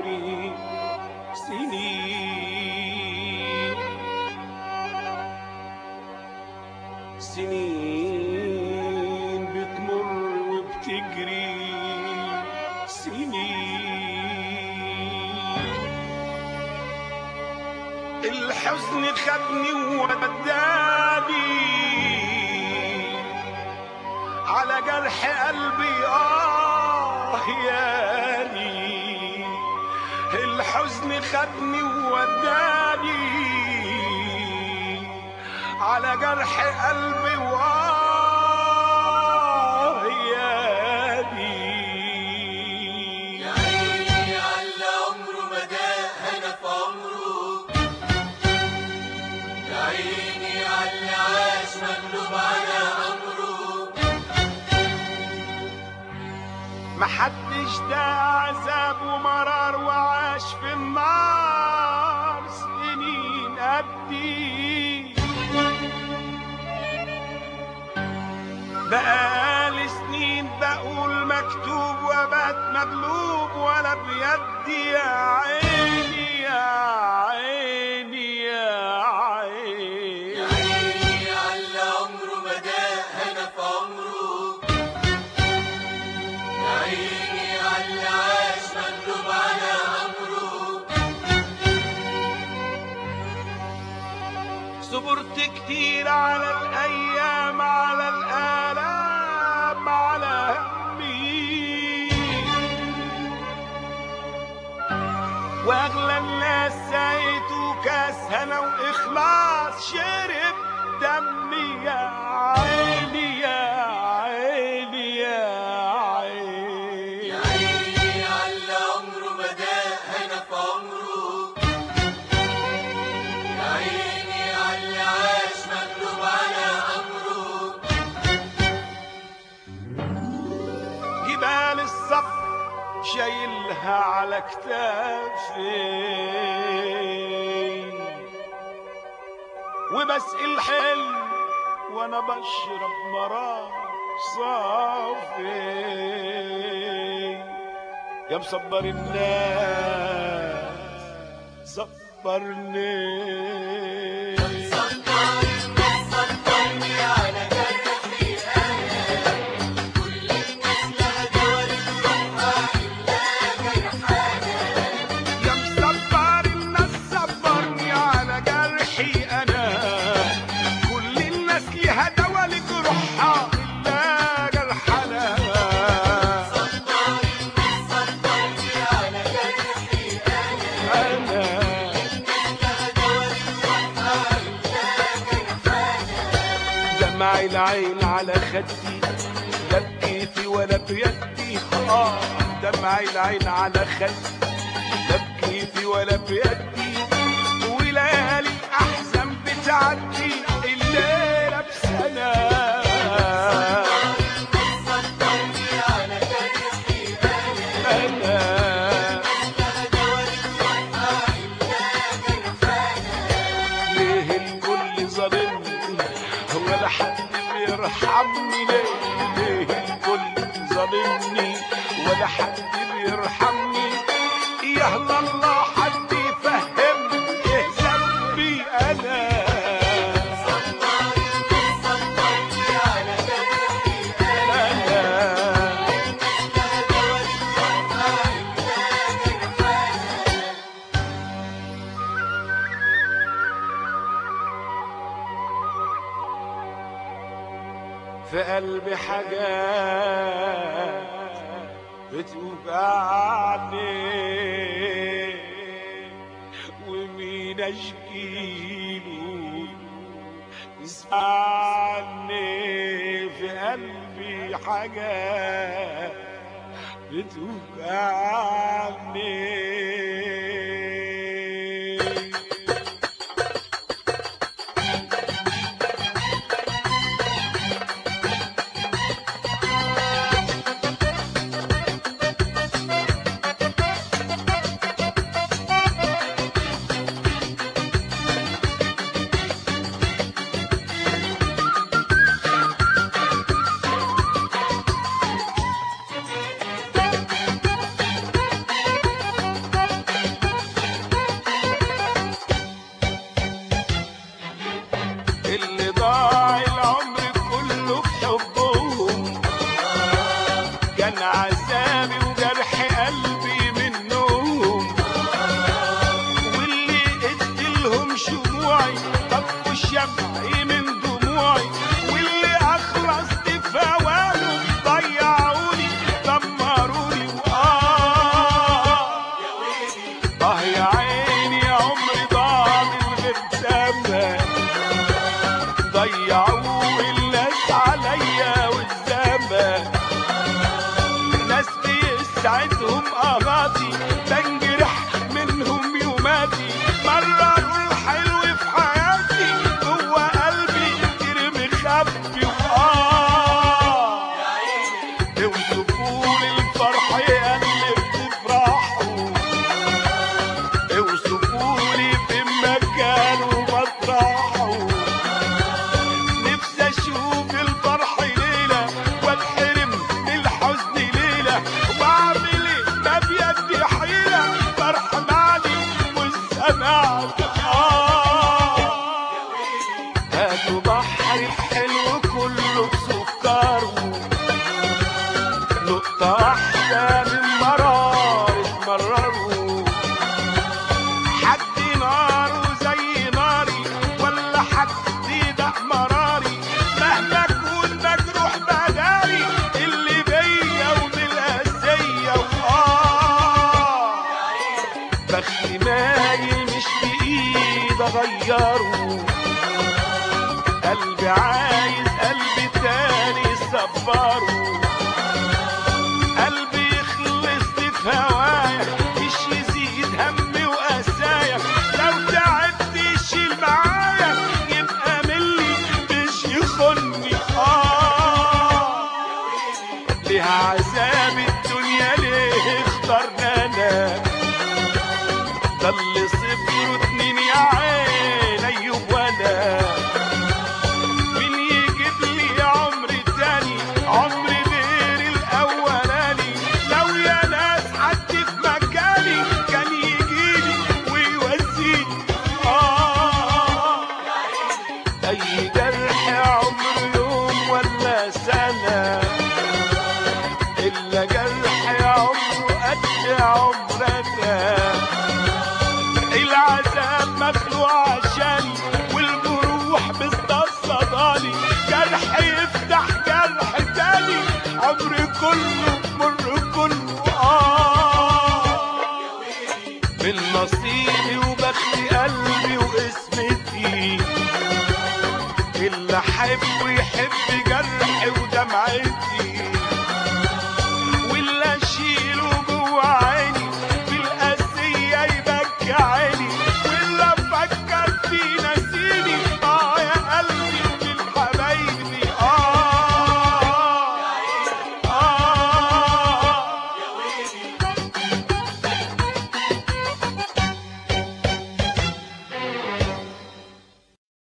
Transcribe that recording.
ليالي سنين سنين بتمر وبتجري سنين الحزن خدني ووداني على جرح قلبي آه ياني الحزن خدني ووداني على جرح قلبي وآه ياني يا عيني على عمره ما داق هنا في عمره يا عيني على عاش مغلوب على امره محدش ده عذاب ومرار وعاش في النار سنين قدي بقالي سنين بقول مكتوب وبات مغلوب ولا بيدي يا عيني يا عيني يا يا عيني عيني على عمره ما داق هنا في عمره يا عيني على عاش مغلوب على امره صبرت كتير على الأيام على الآلام على همي وأغلى الناس سايته كاس هنا وإخلاص شرب دمي يا عيني يا عيني يا عيني يا عيني على عمره ما داق هنا في عمره يا عيني على عاش مغلوب على امره جبال الصبر شايلها على كتافي وبسقي الحلم وانا بشرب مرار صافي يا مصبر الناس صبرني صبرني على جرحي انا كل الناس لها دول تروحها الا جرحانا يا مصبر الناس صبرني على جرحي انا كل الناس ليها دوا لجروحها الا جرحنا صبرني على جرحي انا انا لها دول تروحها الا جرحانا دمع العين على خدي لا بكيفي ولا بيدي اه دمع العين على خدي لا بكيفي ولا بيدي وليالي الاحزان بتعدي الليله بسنه صبرني على جرحي انا انا لها دول تروحها الا جرحانا ليه الكل ظالمني ولا حد بيرحمني ليه ليه الكل ظالمني ولا حد بيرحمني يا الله حد يفهمني ايه ذنبي انا صبرني على جرحي انا انا لها دول تروحها الا جرحانا في قلبي حاجات بتوجعني ومين اشكيله يسمعني في قلبي حاجات بتوجعني اه يا عيني يا عمري ضاع من غير زمان ضيعوا الناس عليا والزمان ناس بيسعدهم اغاطي بنجرح منهم يوماتي مرروا الحلو في حياتي جوه قلبي كتير مخبي وآه اوصفوا لي الفرح اللي بتفرحوا اوصفوا لي في مكان ومطرحه نفسي اشوف الفرح ليله واتحرم من الحزن ليله واعمل ايه ما بيدي حيله فرح معني والسماء آه هاتوا بحر الحلو كله بسكره نقطة واحدة من مرار اتمرروا حد ناره زي ناري ولا حد ده مراري مهما اكون مجروح بداري اللي بيا وبالقاسية وآه بختي مايل مش بإيد أغيره قلبي عايز قلبي تاني صبره قلبي يخلص في هوايا مش يزيد همي وقسايا لو تعبت يشيل معايا يبقى ملي مش يخني اه ليها عذاب الدنيا ليه اخترنا انا ده اللي صفر اتنين يا عين ايوب وانا مين يجيب لي عمر تاني عمر غير الاولاني لو يا ناس حد في مكاني كان يجيلي ويوزيني اه اي جرح عمر يوم ولا سنه الا جرح يا عمر قد عمرنا العذاب مخلوق عشاني والجروح مستصداني جرح يفتح جرح تاني عمري كله مر كله اه من نصيبي وبختي قلبي واسمتي اللي احبه يحب جرحي ودمعتي